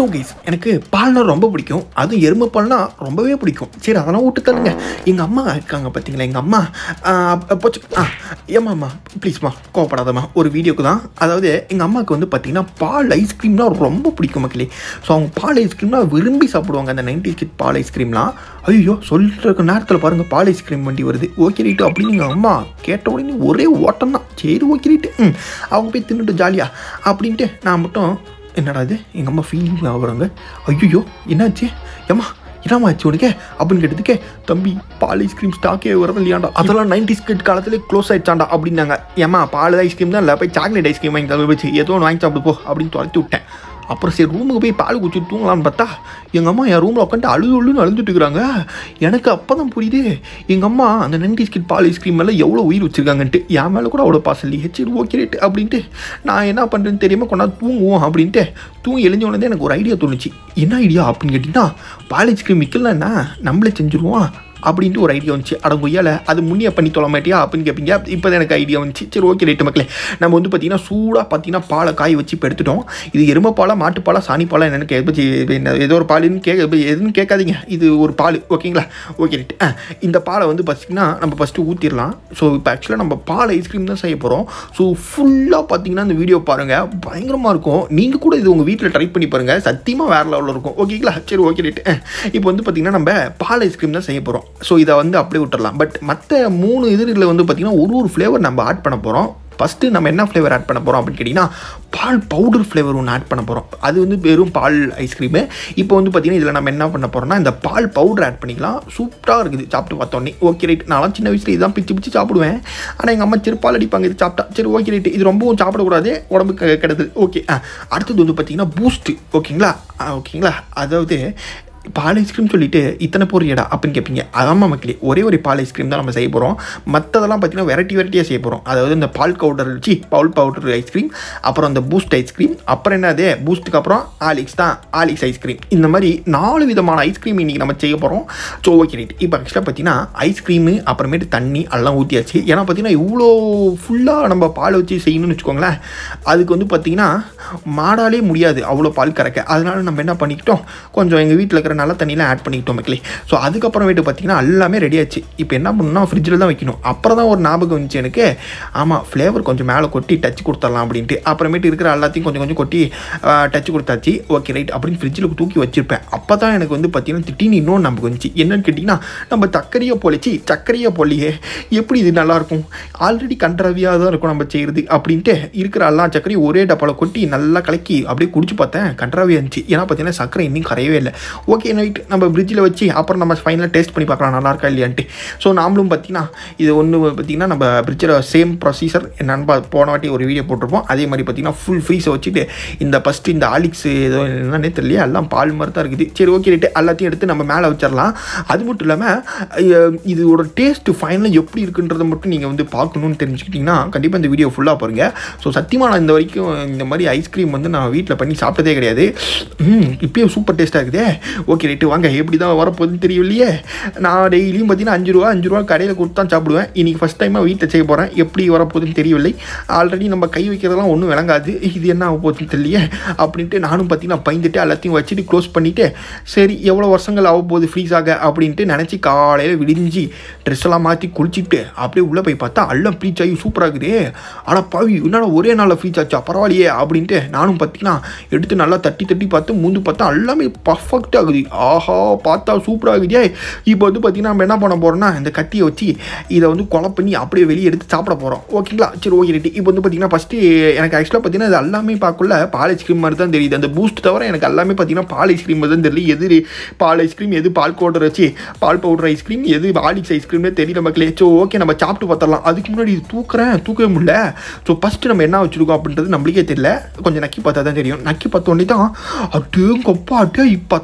so guys எனக்கு பால்னா ரொம்ப பிடிக்கும் அதுவும் எருமை பால்னா ரொம்பவே பிடிக்கும் சரி அதெல்லாம் விட்டு தள்ளுங்க எங்கள் அம்மா இருக்காங்க பார்த்தீங்களா எங்கள் அம்மா ஆ, போச்சு ஆ ஏமாம்மா ப்ளீஸ்மா கோவப்படாதம்மா ஒரு வீடியோக்கு தான் அதாவது எங்கள் அம்மாவுக்கு வந்து பார்த்தீங்கன்னா பால் ஐஸ்கிரீம்னா ரொம்ப பிடிக்கும் மக்களே ஸோ அவங்க பால் ஐஸ்கிரீம்னா விரும்பி சாப்பிடுவாங்க அந்த நைன்டி கிட் பால் ஐஸ்கிரீம்லாம் ஐயோ சொல்லிட்டு நேரத்தில் பாருங்கள் பால் ஐஸ்கிரீம் வண்டி வருது ஓகே ரைட்டு அப்படின்னு எங்கள் அம்மா கேட்ட உடனே ஒரே ஓட்டம் தான் சரி ஓகே ரைட்டு ம் அவங்க போய் தின்னுட்டு ஜாலியா அப்படின்ட்டு நான் மட்டும் என்னடா இது எங்கள் அம்மா ஃபீலிங் ஆகுறாங்க ஐயோ என்னாச்சு ஏம்மா என்னம்மா ஆச்சு உனக்கு அப்படின்னு கேட்டதுக்கே தம்பி பால் ஐஸ்கிரீம் ஸ்டாக்கே வரது இல்லையாண்டா அதெல்லாம் நைன்டி ஸ்கிட் காலத்துல க்ளோஸ் ஆயிடுச்சாண்டா அப்படின்னாங்க ஏம்மா பால் ஐஸ்கிரீம் தான் இல்லை போய் சாக்லேட் ஐஸ்கிரீம் வாங்கி தர வச்சு ஏதோ ஒன்று வாங்கி சாப்பிடு போ அப்படின்னு துரத்தி விட்டேன் அப்புறம் சரி ரூமுக்கு போய் பால் குடிச்சு தூங்கலாம்னு பார்த்தா எங்கள் அம்மா என் ரூமில் உட்காந்து அழுது அழுதுன்னு அழுதுட்டு இருக்கிறாங்க எனக்கு அப்போ தான் புரியுது எங்கள் அம்மா அந்த நைன்டி ஸ்கிட் பால் ஐஸ்கிரீம் மேலே எவ்வளோ உயிர் வச்சிருக்காங்கன்ட்டு என் மேலே கூட அவ்வளோ பாசம் இல்லையே சரி ஓகே ரேட்டு அப்படின்ட்டு நான் என்ன பண்ணுறேன்னு தெரியாமல் கொண்டாந்து தூங்குவோம் அப்படின்ட்டு தூங்கி எழுஞ்ச உடனே எனக்கு ஒரு ஐடியா தோணுச்சு என்ன ஐடியா அப்படின்னு கேட்டிங்கன்னா பால் ஐஸ்கிரீம் விற்கலாம் என்ன நம்மளே செஞ்சுருவோம் அப்படின்ட்டு ஒரு ஐடியா வந்துச்சு அட கொய்யால அது முன்னிய பண்ணி தொலை மாட்டியா அப்படின்னு கேட்பீங்க இப்போ தான் எனக்கு ஐடியா வந்துச்சு சரி ஓகே ரைட்டு மக்களே நம்ம வந்து பார்த்தீங்கன்னா சூடாக பார்த்தீங்கன்னா பாலை காய் வச்சு இப்போ எடுத்துட்டோம் இது எருமை பாலா மாட்டுப்பாலா சாணி பாலா என்னென்னு கேட்ப என்ன ஏதோ ஒரு பாலுன்னு கே எதுன்னு கேட்காதீங்க இது ஒரு பால் ஓகேங்களா ஓகே ரைட்டு ஆ இந்த பாலை வந்து பார்த்தீங்கன்னா நம்ம ஃபஸ்ட்டு ஊற்றிடலாம் ஸோ இப்போ ஆக்சுவலாக நம்ம பால் ஐஸ்கிரீம் தான் செய்ய போகிறோம் ஸோ ஃபுல்லாக பார்த்தீங்கன்னா இந்த வீடியோ பாருங்கள் பயங்கரமாக இருக்கும் நீங்கள் கூட இது உங்கள் வீட்டில் ட்ரை பண்ணி பாருங்கள் சத்தியமாக வேறு லெவலில் இருக்கும் ஓகேங்களா சரி ஓகே ரைட்டு இப்போ வந்து பார்த்தீங்கன்னா நம்ம பால் ஐஸ்கிரீம் தான் செய்ய போகிறோம் ஸோ இதை வந்து அப்படியே விட்டுறலாம் பட் மற்ற மூணு இதில் வந்து பார்த்திங்கன்னா ஒரு ஒரு ஃப்ளேவர் நம்ம ஆட் பண்ண போகிறோம் ஃபஸ்ட்டு நம்ம என்ன ஃப்ளேவர் ஆட் பண்ண போகிறோம் அப்படின்னு கேட்டிங்கன்னா பால் பவுடர் ஃப்ளேவர் ஒன்று ஆட் பண்ண போகிறோம் அது வந்து வெறும் பால் ஐஸ்கிரீமு இப்போ வந்து பார்த்திங்கன்னா இதில் நம்ம என்ன பண்ண போகிறோம்னா இந்த பால் பவுடர் ஆட் பண்ணிக்கலாம் சூப்பராக இருக்குது சாப்பிட்டு பார்த்தோன்னே ஓகே ரைட் நான்லாம் சின்ன வயசில் இதான் பிச்சு பிச்சு சாப்பிடுவேன் ஆனால் எங்கள் அம்மா செருப்பால் அடிப்பாங்க இது சாப்பிட்டா சரி ஓகே ரைட் இது ரொம்பவும் சாப்பிடக்கூடாது உடம்புக்கு கெடுது ஓகே ஆ அடுத்தது வந்து பார்த்திங்கன்னா பூஸ்ட்டு ஓகேங்களா ஆ, ஓகேங்களா அதாவது பால் ஐஸ்கிரீம் சொல்லிட்டு இத்தனை பொரியடா அப்படின்னு கேட்பீங்க அதாம்மா மக்களே ஒரே ஒரு பால் ஐஸ்கிரீம் தான் நம்ம செய்ய போகிறோம் மற்றதெல்லாம் பார்த்தீங்கன்னா வெரைட்டி வெரைட்டியாக செய்ய போகிறோம் அதாவது இந்த பால் பவுடர் வச்சு பால் பவுடர் ஐஸ்கிரீம் அப்புறம் அந்த பூஸ்ட் ஐஸ்கிரீம் அப்புறம் என்னது பூஸ்ட்டுக்கு அப்புறம் ஆலிக்ஸ் தான் ஆலிக்ஸ் ஐஸ்கிரீம் இந்த மாதிரி நாலு விதமான ஐஸ்கிரீம் இன்றைக்கி நம்ம செய்ய போகிறோம் ஸோ ஓகே ரைட் இப்போ ஆக்சுவலாக பார்த்தீங்கன்னா ஐஸ்கிரீமு அப்புறமேட்டு தண்ணி எல்லாம் ஊற்றியாச்சு ஏன்னா பார்த்தீங்கன்னா இவ்வளோ ஃபுல்லாக நம்ம பால் வச்சு செய்யணும்னு வச்சுக்கோங்களேன் அதுக்கு வந்து பார்த்தீங்கன்னா மாடாலே முடியாது அவ்வளோ பால் கறக்க அதனால நம்ம என்ன பண்ணிக்கிட்டோம் கொஞ்சம் எங்கள் வீட்டில் இருக்கிற நல்ல தண்ணியெலாம் ஆட் பண்ணிக்கிட்டோம் மக்களே ஸோ அதுக்கப்புறமேட்டு பார்த்தீங்கன்னா எல்லாமே ரெடி ஆச்சு இப்போ என்ன பண்ணணும்னா ஃப்ரிட்ஜில் தான் வைக்கணும் அப்புறம் தான் ஒரு ஞாபகம் வந்துச்சு எனக்கு ஆமாம் ஃப்ளேவர் கொஞ்சம் மேலே கொட்டி டச் கொடுத்துடலாம் அப்படின்ட்டு அப்புறமேட்டு இருக்கிற எல்லாத்தையும் கொஞ்சம் கொஞ்சம் கொட்டி டச் கொடுத்தாச்சு ஓகே ரைட் அப்படின்னு ஃப்ரிட்ஜில் தூக்கி வச்சிருப்பேன் அப்போ தான் எனக்கு வந்து பார்த்தீங்கன்னா திடீர்னு இன்னொன்று நமக்கு வந்துச்சு என்னன்னு கேட்டிங்கன்னா நம்ம சர்க்கரையை பொழிச்சு சர்க்கரையை பொல்லியே எப்படி இது நல்லாயிருக்கும் ஆல்ரெடி கண்ட்ரவியாக தான் இருக்கும் நம்ம செய்கிறது அப்படின்ட்டு இருக்கிற எல்லா சர்க்கரையும் ஒரே டப்பாவில் கொட்டி நல்லா கலக்கி அப்படியே குடிச்சு பார்த்தேன் கண்ட்ராவியாக இருந்துச்சு ஏன்னா பார்த்தீங்கன்னா சர்க்கரை இன்னும் கரையவே இல்லை ஓகே நைட் நம்ம ஃப்ரிட்ஜில் வச்சு அப்புறம் நம்ம ஃபைனலாக டேஸ்ட் பண்ணி பார்க்கலாம் நல்லா இருக்கா இல்லையான்ட்டு ஸோ நாமளும் பார்த்தீங்கன்னா இது ஒன்று பார்த்தீங்கன்னா நம்ம ஃப்ரிட்ஜில் சேம் ப்ரொசீஜர் என்னன்னு பா- போன வாட்டி ஒரு வீடியோ போட்டிருப்போம் அதே மாதிரி பார்த்தீங்கன்னா ஃபுல் ஃப்ரீஸை வச்சுட்டு இந்த ஃபஸ்ட்டு இந்த ஆலிக்ஸ் ஏதோ என்னன்னே தெரியல எல்லாம் பால் மாதிரி தான் இருக்குது சரி ஓகே ரைட்டு எல்லாத்தையும் எடுத்து நம்ம மேலே வச்சிடலாம் அது மட்டும் இல்லாமல் இதோட டேஸ்ட்டு ஃபைனலாக எப்படி இருக்குன்றதை மட்டும் நீங்கள் வந்து பார்க்கணுன்னு தெரிஞ்சுக்கிட்டிங்கன்னா கண்டிப்பாக இந்த வீடியோ ஃபுல்லாக பாருங்கள் ஸோ சத்தியமாக நான் இந்த வரைக்கும் இந்த மாதிரி ஐஸ்கிரீம் வந்து நான் வீட்டில் பண்ணி சாப்பிட்டதே கிடையாது ம் இப்பயும் சூப்பர் டேஸ்ட்டாக இருக்குதே ஓகே ரைட்டு வாங்க எப்படி தான் வரப்போகுதுன்னு தெரியலையே நான் டெய்லியும் பார்த்தீங்கன்னா அஞ்சு ரூபா அஞ்சு ரூபா கடையில் கொடுத்து தான் சாப்பிடுவேன் இன்றைக்கி ஃபஸ்ட் டைமாக வீட்டில் செய்ய போகிறேன் எப்படி வரப்போகுதுன்னு தெரியவில்லை ஆல்ரெடி நம்ம கை வைக்கிறதெல்லாம் ஒன்றும் விளங்காது இது என்ன ஆக போகுதுன்னு தெரியலையே அப்படின்ட்டு நானும் பார்த்தீங்கன்னா பயந்துட்டு எல்லாத்தையும் வச்சுட்டு க்ளோஸ் பண்ணிவிட்டு சரி எவ்வளோ வருஷங்கள் ஆக போகுது ஃப்ரீஸ் ஆக அப்படின்ட்டு நினச்சி காலையில் விடிஞ்சு ட்ரெஸ் எல்லாம் மாற்றி குளிச்சுட்டு அப்படியே உள்ளே போய் பார்த்தா எல்லாம் ப்ளீச் ஆகி சூப்பராக இருக்குதே ஆனால் பாவி என்னடா ஒரே நாளில் ஃப்ரீச் ஆச்சா பரவாயில்லையே அப்படின்ட்டு நானும் பார்த்தீங்கன்னா எடுத்து நல்லா தட்டி தட்டி பார்த்து மூந்து பார்த்தா எல்லாமே பர்ஃபெக்டாக ஆகுது ஆஹா பார்த்தா சூப்பராக இருக்குதே இப்போ வந்து பார்த்தீங்கன்னா நம்ம என்ன பண்ண போகிறோம்னா இந்த கத்தியை வச்சு இதை வந்து கொலை பண்ணி அப்படியே வெளியே எடுத்து சாப்பிட போகிறோம் ஓகேங்களா சரி ஓகே ரைட்டு இப்போ வந்து பார்த்தீங்கன்னா ஃபஸ்ட்டு எனக்கு ஆக்சுவலாக பார்த்தீங்கன்னா இது எல்லாமே பார்க்கல பால் ஐஸ்கிரீம் மாதிரி தான் தெரியுது அந்த பூஸ்ட் தவிர எனக்கு எல்லாமே பார்த்தீங்கன்னா பால் ஐஸ்கிரீம் மாதிரி தான் தெரியல எது பால் ஐஸ்கிரீம் எது பால் பவுடர் வச்சு பால் பவுடர் ஐஸ்கிரீம் எது ஆலிக்ஸ் ஐஸ்கிரீம்னே தெரியல மக்களே ஸோ ஓகே நம்ம சாப்பிட்டு பார்த்துடலாம் அதுக்கு முன்னாடி இது தூக்குறேன் தூக்கவே முடியல ஸோ ஃபஸ்ட்டு நம்ம என்ன வச்சுருக்கோம் அப்படின்றது நம்மளுக்கே தெரியல கொஞ்சம் நக்கி பார்த்தா தான் தெரியும் நக்கி பார்த்தோன்னே தான் அட்டே கொப்பா அட்டே பத்தாயிரம் ரூபா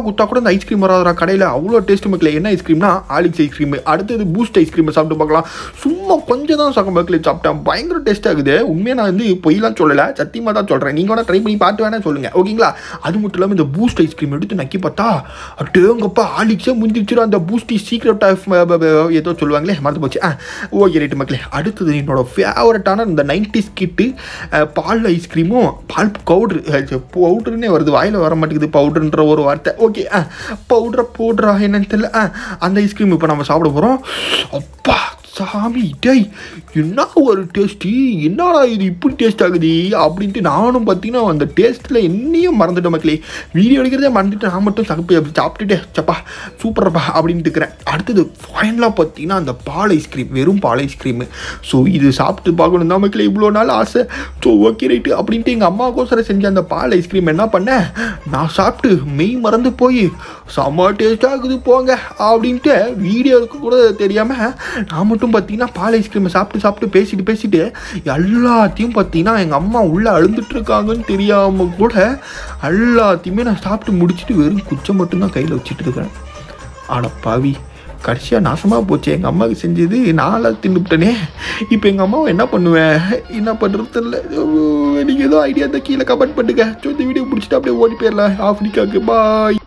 குத்தா கூட இந்த ஐஸ்கிரீம் வராதா கடையில் அவ்வளோ டேஸ்ட் மக்களே என்ன ஐஸ்கிரீம்னா ஆலிக்ஸ் ஐஸ்கிரீம் அடுத்தது பூஸ்ட் ஐஸ்கிரீம் சாப்பிட்டு பார்க்கலாம் சும்மா கொஞ்சம் தான் சகம் மக்களே சாப்பிட்டேன் பயங்கர டேஸ்ட் ஆகுது உண்மையாக நான் வந்து பொய்லாம் சொல்லலை சத்தியமாக தான் சொல்கிறேன் நீங்கள் வேணால் ட்ரை பண்ணி பார்த்து வேணா சொல்லுங்கள் ஓகேங்களா அது மட்டும் இல்லாமல் இந்த பூஸ்ட் ஐஸ்கிரீம் எடுத்து நக்கி பார்த்தா அட்டேங்கப்பா ஆலிக்ஸே முந்திச்சிடும் அந்த பூஸ்டி சீக்ரெட் ஆஃப் ஏதோ சொல்லுவாங்களே மறந்து போச்சு ஆ ஓகே ரைட்டு மக்களே அடுத்தது என்னோட ஃபேவரட்டான இந்த நைன்டி ஸ்கிட்டு பால் ஐஸ்கிரீமும் பால் பவுட்ரு பவுட்ருன்னே வருது வாயில் வர மாட்டேங்குது பவுட்ருன்ற ஒரு வார்த்தை ஓகே ஆ பவுட்ரா பவுட்ரா என்னன்னு தெரியல ஆ அந்த ஐஸ்கிரீம் இப்போ நம்ம சாப்பிட போகிறோம் அப்பா சாமி டேய் என்ன ஒரு டேஸ்ட்டு என்னடா இது இப்படி டேஸ்ட் ஆகுது அப்படின்ட்டு நானும் பார்த்தீங்கன்னா அந்த டேஸ்ட்டில் என்னையும் மறந்துட்டேன் மக்களே வீடியோ எடுக்கிறதே மறந்துட்டு நான் மட்டும் சகப்பு அப்படி சாப்பிட்டுட்டு சப்பா சூப்பர்ப்பா அப்படின்ட்டு இருக்கிறேன் அடுத்தது ஃபைனலாக பார்த்தீங்கன்னா அந்த பால் ஐஸ்கிரீம் வெறும் பால் ஐஸ்கிரீமு ஸோ இது சாப்பிட்டு பார்க்கணும் தான் மக்களே இவ்வளோ நாள் ஆசை ஸோ ஓகே ரைட்டு அப்படின்ட்டு எங்கள் அம்மாவுக்கோசரம் செஞ்ச அந்த பால் ஐஸ்கிரீம் என்ன பண்ணேன் நான் சாப்பிட்டு மெய் மறந்து போய் செம்ம டேஸ்ட்டாக இருக்குது போங்க அப்படின்ட்டு வீடியோ இருக்க கூட தெரியாமல் நான் மட்டும் பார்த்தீங்கன்னா பால் ஐஸ்கிரீமை சாப்பிட்டு சாப்பிட்டு பேசிட்டு பேசிட்டு எல்லாத்தையும் பார்த்தீங்கன்னா எங்கள் அம்மா உள்ளே அழுந்துட்டு இருக்காங்கன்னு தெரியாமல் கூட எல்லாத்தையுமே நான் சாப்பிட்டு முடிச்சுட்டு வெறும் குச்சம் மட்டும்தான் கையில் வச்சுட்டு இருக்கிறேன் ஆட பாவி கடைசியாக நாசமாக போச்சு எங்கள் அம்மாவுக்கு செஞ்சது நான்லாம் தின்னுபிட்டனே இப்போ எங்கள் அம்மாவை என்ன பண்ணுவேன் என்ன பண்ணுறது தெரியல நீங்கள் ஏதோ ஐடியா இருந்தால் கீழே கமெண்ட் பண்ணுங்க ஸோ இந்த வீடியோ பிடிச்சிட்டு அப்படியே ஓடி போயிடலாம் ஆஃப்ரிக்காவுக்கு பாய்